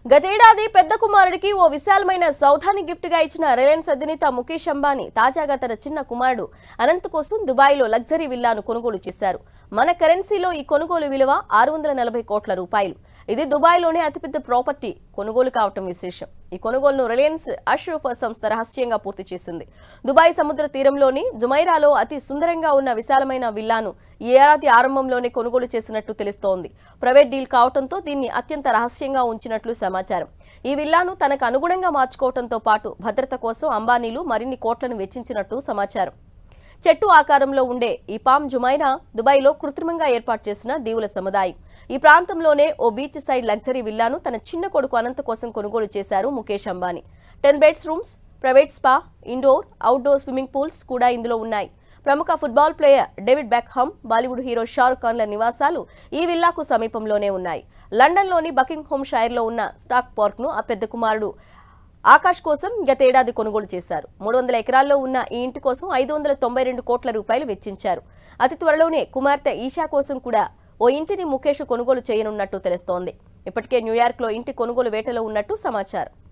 గతేడాది పెద్ద కుమారుడికి ఓ విశాలమైన సౌధాన్ని గిఫ్ట్ గా ఇచ్చిన రిలయన్స్ అధినేత ముఖేష్ అంబానీ తాజాగా తన చిన్న కుమారుడు అనంత్ కోసం దుబాయ్లో లగ్జరీ విల్లాను కొనుగోలు చేశారు మన కరెన్సీలో ఈ కొనుగోలు విలువ ఆరు వందల నలభై కోట్ల రూపాయలు ఇది దుబాయ్లోనే అతిపెద్ద ప్రాపర్టీ కొనుగోలు కావటం విశేషం ఈ కొనుగోలును రిలయన్స్ అష్రఫ్ సంస్థ రహస్యంగా పూర్తి చేసింది దుబాయ్ సముద్ర తీరంలోని జుమైరాలో అతి సుందరంగా ఉన్న విశాలమైన విల్లాను ఈ ఏడాది ఆరంభంలోనే కొనుగోలు చేసినట్లు తెలుస్తోంది ప్రైవేట్ డీల్ కావడంతో దీన్ని అత్యంత రహస్యంగా ఉంచినట్లు సమాచారం ఈ విల్లాను తనకు అనుగుణంగా మార్చుకోవడంతో పాటు భద్రత కోసం అంబానీలు మరిన్ని కోట్లను వెచ్చించినట్టు సమాచారం చెట్టు ఆకారంలో ఉండే ఈ పామ్ జుమైనా దుబాయ్లో కృత్రిమంగా ఏర్పాటు చేసిన దీవుల సముదాయం ఈ ప్రాంతంలోనే ఓ బీచ్ సైడ్ లగ్జరీ విల్లాను తన చిన్న కొడుకు అనంత్ కోసం కొనుగోలు చేశారు Mukesh Ambani ten beds rooms private spa indoor outdoor swimming pools కూడా ఇందులో ఉన్నాయి ప్రముఖ football player David Beckham Bollywood hero Shahrukh ఖాన్ల నివాసాలు ఈ విల్లాకు సమీపంలోనే ఉన్నాయి లండన్లోని బకింగ్ హోమ్ షైర్లో ఉన్న స్టాక్ పార్క్ను ఆ పెద్ద కుమారుడు ఆకాష్ కోసం గతేడాది కొనుగోలు చేశారు మూడు వందల ఎకరాల్లో ఉన్న ఈ ఇంటి కోసం ఐదు వందల తొంభై రెండు కోట్ల రూపాయలు వెచ్చించారు అతి త్వరలోనే కుమార్తె ఈషా కోసం కూడా ఓ ఇంటిని ముఖేష్ కొనుగోలు చేయనున్నట్టు తెలుస్తోంది ఇప్పటికే న్యూయార్క్లో ఇంటి కొనుగోలు వేటలో ఉన్నట్టు సమాచారం